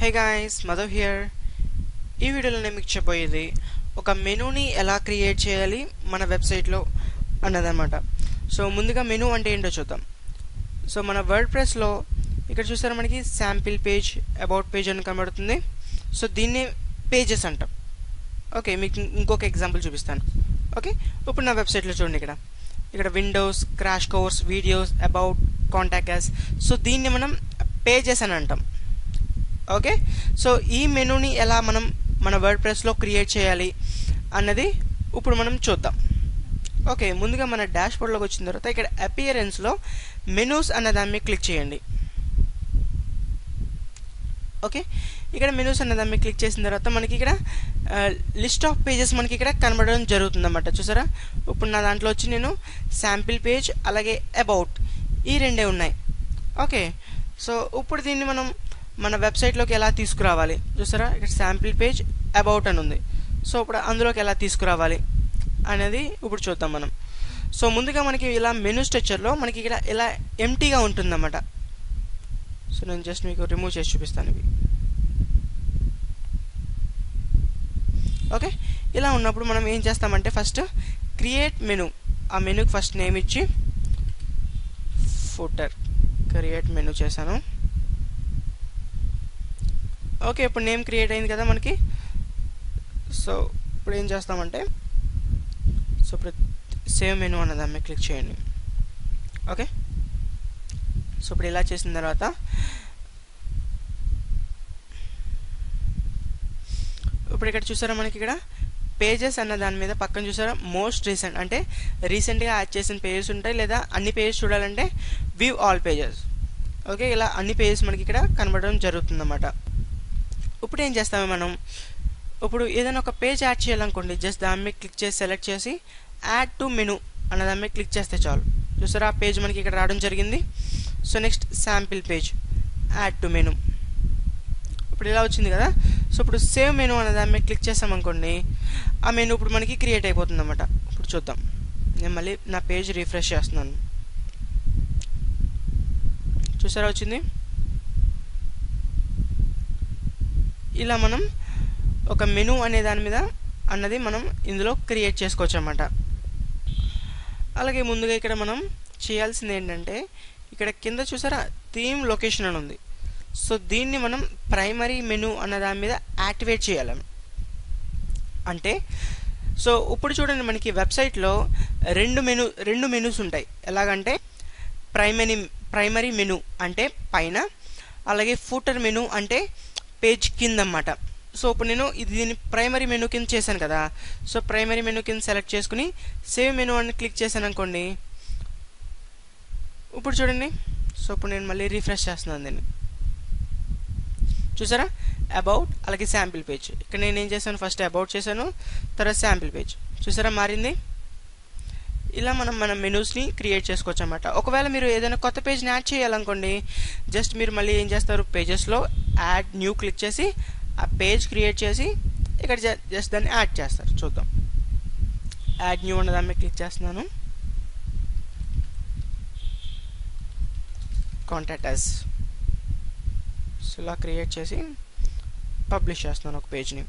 hey guys Madhav here ఈ వీడియోలో నేను మీకు చెప్పబోయేది ఒక మెనూని ఎలా క్రియేట్ చేయాలి మన వెబ్సైట్లో అన్నదన్నమాట సో ముందుగా మెనూ అంటే ఏంటో చూద్దాం సో మన వర్డ్ ప్రెస్లో ఇక్కడ చూసారా మనకి శాంపిల్ పేజ్ అబౌట్ పేజ్ అని కనబడుతుంది సో దీన్నే పేజెస్ అంటాం ఓకే మీకు ఇంకొక ఎగ్జాంపుల్ చూపిస్తాను ఓకే ఇప్పుడు నా వెబ్సైట్లో చూడండి ఇక్కడ ఇక్కడ windows crash course videos about contact us so దీన్ని మనం పేజెస్ అని అంటాం ఓకే సో ఈ మెనూని ఎలా మనం మన వర్డ్ ప్రెస్లో క్రియేట్ చేయాలి అన్నది ఇప్పుడు మనం చూద్దాం ఓకే ముందుగా మన డాష్ బోర్డ్లోకి వచ్చిన తర్వాత ఇక్కడ అపియరెన్స్లో మెనూస్ అన్న దాని మీద క్లిక్ చేయండి ఓకే ఇక్కడ మెనూస్ అన్న దాని మీద క్లిక్ చేసిన తర్వాత మనకి ఇక్కడ లిస్ట్ ఆఫ్ పేజెస్ మనకి ఇక్కడ కనబడడం జరుగుతుంది అన్నమాట చూసారా ఇప్పుడు నా దాంట్లో వచ్చి నేను శాంపిల్ పేజ్ అలాగే అబౌట్ ఈ రెండే ఉన్నాయి ఓకే సో ఇప్పుడు దీన్ని మనం మన వెబ్సైట్లోకి ఎలా తీసుకురావాలి చూసారా ఇక్కడ శాంపిల్ పేజ్ అబౌట్ అని ఉంది సో ఇప్పుడు అందులోకి ఎలా తీసుకురావాలి అనేది ఇప్పుడు చూద్దాం మనం సో ముందుగా మనకి ఇలా మెనూ స్ట్రక్చర్లో మనకి ఇక్కడ ఇలా ఎంటీగా ఉంటుందన్నమాట సో నేను జస్ట్ మీకు రిమూవ్ చేసి చూపిస్తాను ఇవి ఓకే ఇలా ఉన్నప్పుడు మనం ఏం చేస్తామంటే ఫస్ట్ క్రియేట్ మెనూ ఆ మెనూకి ఫస్ట్ నేమ్ ఇచ్చి ఫుటర్ క్రియేట్ మెనూ చేశాను ఓకే ఇప్పుడు నేమ్ క్రియేట్ అయింది కదా మనకి సో ఇప్పుడు ఏం చేస్తామంటే సో ఇప్పుడు సేవ్ మెనూ అన్న దాని మీద క్లిక్ చేయండి ఓకే సో ఇప్పుడు ఇలా చేసిన తర్వాత ఇప్పుడు ఇక్కడ చూసారా మనకి ఇక్కడ పేజెస్ అన్న దాని మీద పక్కన చూసారా మోస్ట్ రీసెంట్ అంటే రీసెంట్గా యాడ్ చేసిన పేజెస్ ఉంటాయి లేదా అన్ని పేజెస్ చూడాలంటే వ్యూ ఆల్ పేజెస్ ఓకే ఇలా అన్ని పేజెస్ మనకి ఇక్కడ కనబడడం జరుగుతుందన్నమాట ఇప్పుడు ఏం చేస్తాము మనం ఇప్పుడు ఏదైనా ఒక పేజ్ యాడ్ చేయాలనుకోండి జస్ట్ దాని మీద క్లిక్ చేసి సెలెక్ట్ చేసి యాడ్ టు మెనూ అన్న దాని మీద క్లిక్ చేస్తే చాలు చూసారా ఆ పేజ్ మనకి ఇక్కడ రావడం జరిగింది so next sample page add to menu ఇప్పుడు ఇలా వచ్చింది కదా సో ఇప్పుడు సేవ్ మెనూ అనే దాని మీద క్లిక్ చేసామనుకోండి ఆ మెనూ ఇప్పుడు మనకి క్రియేట్ అయిపోతుంది అనమాట ఇప్పుడు చూద్దాం నేను మళ్ళీ నా పేజ్ రిఫ్రెష్ చేస్తున్నాను చూసారా వచ్చింది ఇలా మనం ఒక మెనూ అనే దాని మీద అన్నది మనం ఇందులో క్రియేట్ చేసుకోవచ్చు అనమాట అలాగే ముందుగా ఇక్కడ మనం చేయాల్సింది ఏంటంటే ఇక్కడ కింద చూసారా థీమ్ లొకేషన్ అని ఉంది సో దీన్ని మనం ప్రైమరీ మెనూ అన్న దాని మీద యాక్టివేట్ చేయాలి అంటే సో ఇప్పుడు చూడండి మనకి వెబ్సైట్లో రెండు మెనూ రెండు మెనూస్ ఉంటాయి ఎలాగంటే ప్రైమరీ ప్రైమరీ మెనూ అంటే పైన అలాగే ఫూటర్ మెనూ అంటే పేజ్ కింద అన్నమాట సో ఇప్పుడు నేను ఇది దీన్ని ప్రైమరీ మెనూ కింద చేశాను కదా సో ప్రైమరీ మెనూ కింద సెలెక్ట్ చేసుకుని సేవ్ మెనూ అని క్లిక్ చేశాను అనుకోండి ఇప్పుడు చూడండి సో ఇప్పుడు నేను మళ్ళీ రీఫ్రెష్ చేస్తున్నాను దీన్ని చూసారా అబౌట్ అలాగే శాంపిల్ పేజ్ ఇక్కడ నేను ఏం చేశాను ఫస్ట్ అబౌట్ చేశాను తర్వాత శాంపిల్ పేజ్ చూసారా మారింది ఇలా మనం మన మెనూస్ని క్రియేట్ చేసుకోవచ్చు అనమాట ఒకవేళ మీరు ఏదైనా కొత్త పేజ్ని యాడ్ చేయాలనుకోండి జస్ట్ మీరు మళ్ళీ ఏం చేస్తారు పేజెస్లో యాడ్ న్యూ క్లిక్ చేసి ఆ పేజ్ క్రియేట్ చేసి ఇక్కడ జస్ట్ దాన్ని యాడ్ చేస్తారు చూద్దాం యాడ్ న్యూ అన్న దాని మీద క్లిక్ చేస్తున్నాను కాంటాక్ట్ అస్ సో ఇలా క్రియేట్ చేసి పబ్లిష్ చేస్తున్నాను ఒక పేజ్ని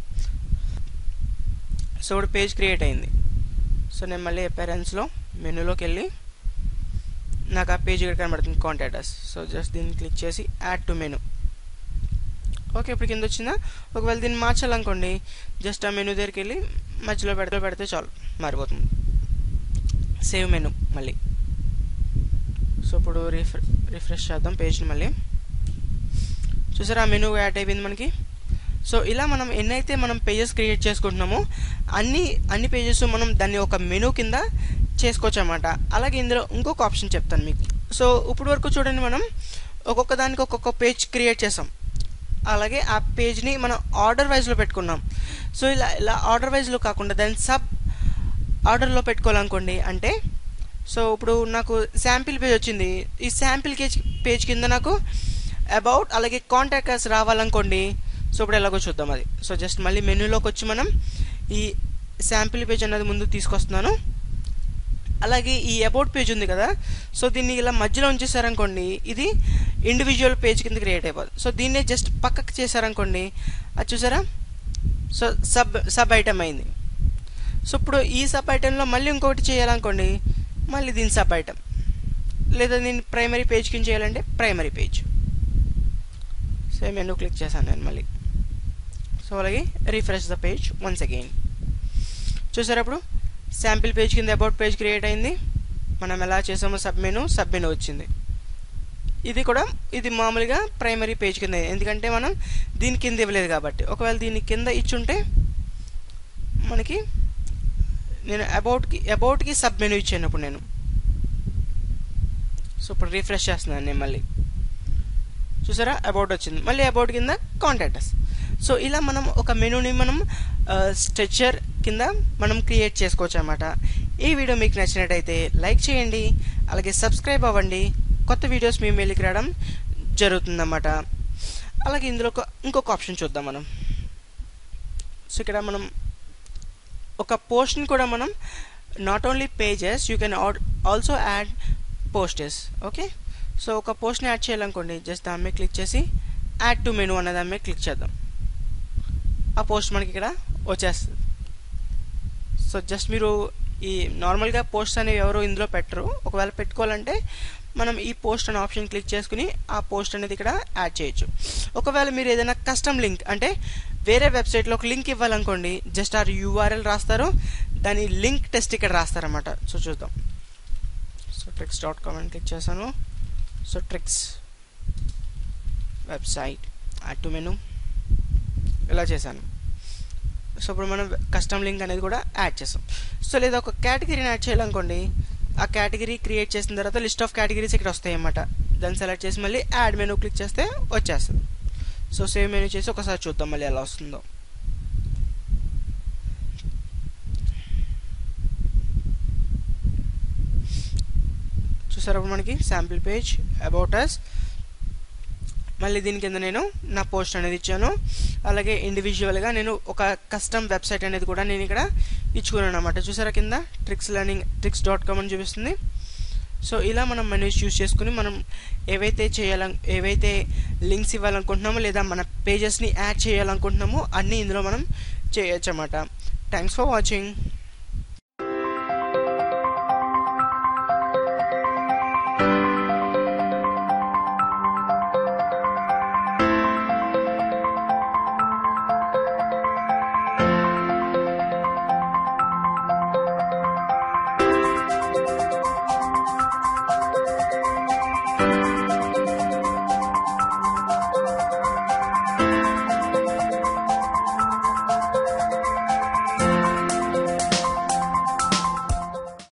సో ఇప్పుడు పేజ్ క్రియేట్ అయింది సో నేను మళ్ళీ అపేరెన్స్లో మెనూలోకి వెళ్ళి నాకు ఆ పేజ్ ఇక్కడ కనబడుతుంది కాంటాక్టర్స్ సో జస్ట్ దీన్ని క్లిక్ చేసి యాడ్ టు మెనూ ఓకే ఇప్పుడు కింద వచ్చిందా ఒకవేళ దీన్ని మార్చాలనుకోండి జస్ట్ ఆ మెనూ దగ్గరికి వెళ్ళి మధ్యలో పెడితే పెడితే చాలు మారిపోతుంది సేవ్ మెనూ మళ్ళీ సో ఇప్పుడు రిఫ్రె రిఫ్రెష్ చేద్దాం పేజ్ని మళ్ళీ చూసారా ఆ మెనూ యాడ్ అయిపోయింది మనకి సో ఇలా మనం ఎన్నైతే మనం పేజెస్ క్రియేట్ చేసుకుంటున్నామో అన్ని అన్ని పేజెస్ మనం దాన్ని ఒక మెనూ కింద చేసుకోవచ్చు అనమాట అలాగే ఇందులో ఇంకొక ఆప్షన్ చెప్తాను మీకు సో ఇప్పుడు వరకు చూడండి మనం ఒక్కొక్క దానికి ఒక్కొక్క పేజ్ క్రియేట్ చేసాం అలాగే ఆ పేజ్ని మనం ఆర్డర్ వైజ్లో పెట్టుకున్నాం సో ఇలా ఇలా ఆర్డర్ వైజ్లో కాకుండా దాన్ని సబ్ ఆర్డర్లో పెట్టుకోవాలనుకోండి అంటే సో ఇప్పుడు నాకు శాంపిల్ పేజ్ వచ్చింది ఈ శాంపిల్ పేజ్ పేజ్ కింద నాకు అబౌట్ అలాగే కాంటాక్టర్స్ రావాలనుకోండి సో ఇప్పుడు ఎలాగో చూద్దాం అది సో జస్ట్ మళ్ళీ మెనూలోకి వచ్చి మనం ఈ శాంపిల్ పేజ్ అనేది ముందుకు తీసుకొస్తున్నాను అలాగే ఈ అబౌట్ పేజ్ ఉంది కదా సో దీన్ని ఇలా మధ్యలో ఉంచేసారనుకోండి ఇది ఇండివిజువల్ పేజ్ కింద క్రియేట్ అయిపోతుంది సో దీన్నే జస్ట్ పక్కకు చేశారనుకోండి అది చూసారా సో సబ్ సబ్ ఐటమ్ అయింది సో ఇప్పుడు ఈ సబ్ ఐటెంలో మళ్ళీ ఇంకొకటి చేయాలనుకోండి మళ్ళీ దీని సబ్ ఐటమ్ లేదా నేను ప్రైమరీ పేజ్ కింద చేయాలంటే primary page so menu click చేశాను నేను మళ్ళీ సో అలాగే refresh the page once again చూసారు అప్పుడు శాంపిల్ పేజ్ కింద అబౌట్ పేజ్ క్రియేట్ అయింది మనం ఎలా చేసామో సబ్ మెనూ సబ్ మెనూ వచ్చింది ఇది కూడా ఇది మామూలుగా ప్రైమరీ పేజ్ కింద ఎందుకంటే మనం దీని కింద ఇవ్వలేదు కాబట్టి ఒకవేళ దీని కింద ఇచ్చుంటే మనకి నేను అబౌట్కి అబౌట్కి సబ్ మెనూ ఇచ్చాను ఇప్పుడు నేను సో ఇప్పుడు రీఫ్రెష్ చేస్తున్నాను నేను మళ్ళీ చూసారా అబౌట్ వచ్చింది మళ్ళీ అబౌట్ కింద కాంటాక్టర్స్ సో ఇలా మనం ఒక మెనూని మనం స్ట్రెచర్ కింద మనం క్రియేట్ చేసుకోవచ్చు అనమాట ఈ వీడియో మీకు నచ్చినట్టయితే లైక్ చేయండి అలాగే సబ్స్క్రైబ్ అవ్వండి కొత్త వీడియోస్ మీ మెయిల్కి రావడం జరుగుతుందన్నమాట అలాగే ఇందులో ఒక ఇంకొక ఆప్షన్ చూద్దాం మనం సో ఇక్కడ మనం ఒక పోస్ట్ని కూడా మనం not only pages you can also add posts okay so ఒక పోస్ట్ని యాడ్ చేయాలనుకోండి జస్ట్ దాని మీద క్లిక్ చేసి యాడ్ టు మెనూ అనే దాని మీద క్లిక్ చేద్దాం ఆ పోస్ట్ మనకి ఇక్కడ వచ్చేస్తుంది సో జస్ట్ మీరు ఈ నార్మల్గా పోస్ట్ అనేవి ఎవరు ఇందులో పెట్టరు ఒకవేళ పెట్టుకోవాలంటే మనం ఈ పోస్ట్ అనే ఆప్షన్ క్లిక్ చేసుకుని ఆ పోస్ట్ అనేది ఇక్కడ యాడ్ చేయొచ్చు ఒకవేళ మీరు ఏదైనా కస్టమ్ లింక్ అంటే వేరే వెబ్సైట్లో ఒక లింక్ ఇవ్వాలనుకోండి జస్ట్ ఆ యూఆర్ఎల్ రాస్తారు దాని లింక్ టెస్ట్ ఇక్కడ రాస్తారన్నమాట సో చూద్దాం సో ట్రిక్స్ డాట్ కామ్ అని క్లిక్ చేశాను so tricks website add to menu ఇలా చేశాను సో ఇప్పుడు మనం కస్టమ్ లింక్ అనేది కూడా యాడ్ చేస్తాం సో లేదా ఒక కేటగిరీని యాడ్ చేయాలనుకోండి ఆ కేటగిరీ క్రియేట్ చేసిన తర్వాత లిస్ట్ ఆఫ్ కేటగిరీస్ ఇక్కడ వస్తాయి అన్నమాట దాన్ని సెలెక్ట్ చేసి మళ్ళీ యాడ్ మెనూ క్లిక్ చేస్తే వచ్చేస్తుంది సో సేవ్ మెనూ చేసి ఒకసారి చూద్దాం మళ్ళీ ఎలా వస్తుందో చూసారు అప్పుడు మనకి శాంపిల్ పేజ్ అబౌట్ అస్ మళ్ళీ దీని కింద నేను నా పోస్ట్ అనేది ఇచ్చాను అలాగే ఇండివిజువల్గా నేను ఒక కస్టమ్ వెబ్సైట్ అనేది కూడా నేను ఇక్కడ ఇచ్చుకున్నాను అనమాట చూసారా కింద tricks learning tricks dot com అని చూపిస్తుంది సో ఇలా మనం మెనూస్ యూస్ చేసుకుని మనం ఏవైతే చేయాల ఏవైతే లింక్స్ ఇవ్వాలనుకుంటున్నామో లేదా మన పేజెస్ని యాడ్ చేయాలనుకుంటున్నామో అన్నీ ఇందులో మనం చేయొచ్చు అన్నమాట థ్యాంక్స్ ఫర్ వాచింగ్